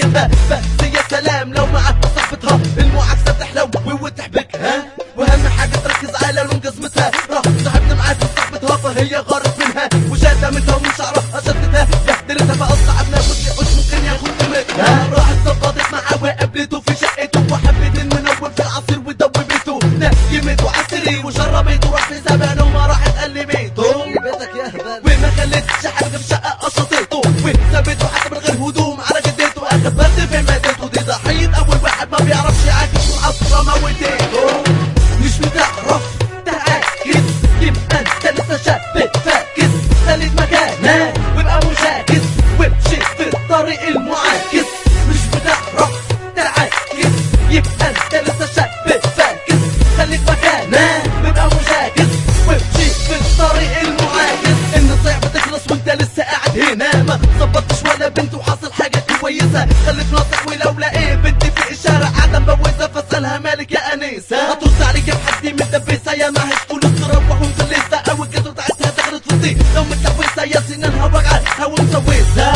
حبيبها بس يا سلام لو معاها صاحبتها المعاكسة تحلو وتحبكها واهم حاجة تركز على لون جزمتها راح صاحبنا معاك صاحبتها فهي غارت منها وشتمتها ومن شعرها شدتها بهدلتها فاصعبنا وش مش ممكن ياخد كلمتها راحت ظبطت معاه وقابلته في شقته وحبت المنور في العصير ودوبته نيمته عالسري وشربته راح في زمان وما راحت قلبته بيتك يا هبال وما خلتش حاجة في شقة قشطته وسابته حتى من غير هدوم على جدته اخد برد في مادته دي ضحية اول واحد ما بيعرفش يعاكس والعصرة موتته مش بتعرف تعاكس يبقى انت لسه شاب فاكس خليك مكانك وابقى مشاكس وامشي في الطريق المعاكس مش بتعرف تعاكس يبقى انت لسه شاب فاكس خليك مكانك وابقى مشاكس وامشي في الطريق المعاكس ان صعب تخلص وانت لسه قاعد هنا ما ظبطتش ولا بنت وحصل حاجه كويسه خليك ناصح ولو لقيت بنت في الشارع قاعده مبوسه فاسالها مالك يا انسه هترد عليك يا حد مدبسه يا معهش فلوس تروح ومفلسه او الجزء بتاعتها تغرد في الطين لو متلوثه يا سنانها وجعها ومسوسه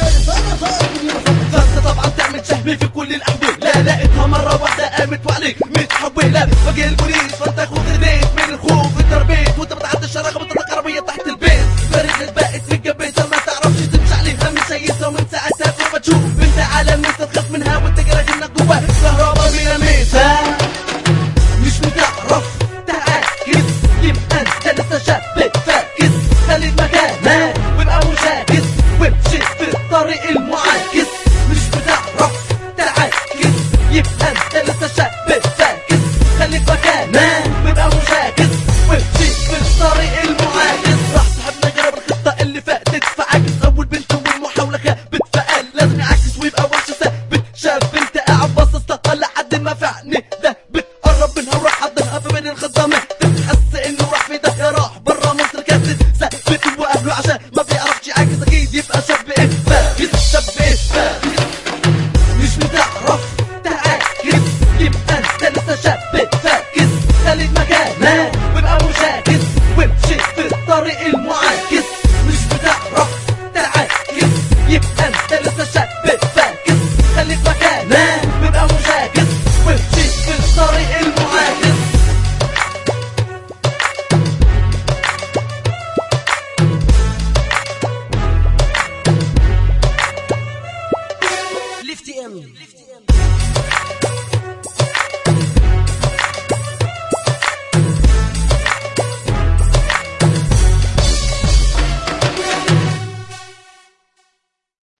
فانت طبعا تعمل شهم في كل الاحوال لا لقيتها مره واحده قامت وعليك متحوله وجه البوليس